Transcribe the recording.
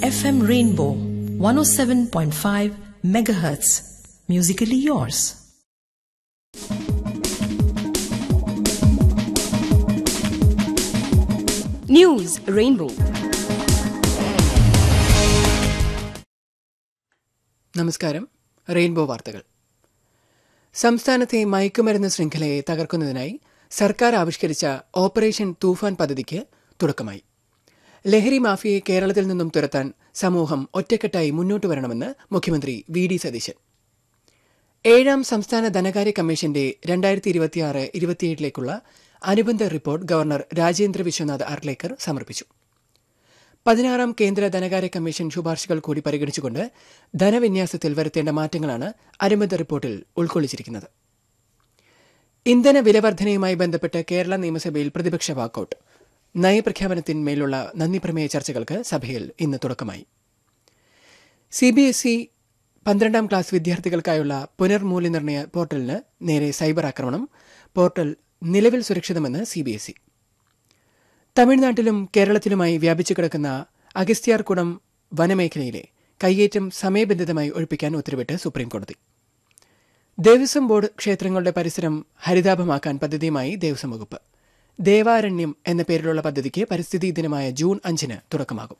FM Rainbow 107.5 megahertz. Musically yours. News Rainbow. നമസ്കാരം Rainbow വാർത്തകൾ സംസ്ഥാനത്തെ മയക്കുമരുന്ന് ശൃംഖലയെ തകർക്കുന്നതിനായി സർക്കാർ ആവിഷ്കരിച്ച ഓപ്പറേഷൻ തൂഫാൻ പദ്ധതിക്ക് തുടക്കമായി ലഹരി മാഫിയയെ കേരളത്തിൽ നിന്നും തുരത്താൻ സമൂഹം ഒറ്റക്കെട്ടായി മുന്നോട്ട് വരണമെന്ന് മുഖ്യമന്ത്രി വി ഡി സതീശൻ ഏഴാം സംസ്ഥാന ധനകാര്യ കമ്മീഷന്റെ രണ്ടായിരത്തി ഇരുപത്തിയാറ് ഇരുപത്തിയേഴിലേക്കുള്ള അനുബന്ധ റിപ്പോർട്ട് ഗവർണർ രാജേന്ദ്ര വിശ്വനാഥ് അർലേക്കർ സമർപ്പിച്ചു പതിനാറാം കേന്ദ്ര ധനകാര്യ കമ്മീഷൻ ശുപാർശകൾ കൂടി പരിഗണിച്ചുകൊണ്ട് ധനവിന്യാസത്തിൽ വരുത്തേണ്ട മാറ്റങ്ങളാണ് അനുബന്ധ റിപ്പോർട്ടിൽ ഉൾക്കൊള്ളിച്ചിരിക്കുന്നത് ഇന്ധന വിലവർദ്ധനയുമായി ബന്ധപ്പെട്ട് കേരള നിയമസഭയിൽ പ്രതിപക്ഷ വാക്കൌട്ട് നയപ്രഖ്യാപനത്തിന്മേലുള്ള നന്ദിപ്രമേയ ചർച്ചകൾക്ക് സഭയിൽ ഇന്ന് തുടക്കമായി സി ബി എസ് ഇ പന്ത്രണ്ടാം ക്ലാസ് വിദ്യാർത്ഥികൾക്കായുള്ള പുനർമൂല്യനിർണ്ണയ പോർട്ടലിന് നേരെ സൈബർ ആക്രമണം പോർട്ടൽ നിലവിൽ സുരക്ഷിതമെന്ന് സി ബി എസ് ഇ തമിഴ്നാട്ടിലും കേരളത്തിലുമായി വ്യാപിച്ചു കിടക്കുന്ന അഗസ്ത്യാർകുടം വനമേഖലയിലെ കയ്യേറ്റം സമയബന്ധിതമായി ഒഴിപ്പിക്കാൻ ഉത്തരവിട്ട് സുപ്രീംകോടതി ദേവസ്വം ബോർഡ് ക്ഷേത്രങ്ങളുടെ പരിസരം ഹരിതാഭമാക്കാൻ പദ്ധതിയുമായി ദേവസ്വം വകുപ്പ് ദേവാരണ്യം എന്ന പേരിലുള്ള പദ്ധതിക്ക് പരിസ്ഥിതി ദിനമായ ജൂൺ അഞ്ചിന് തുടക്കമാകും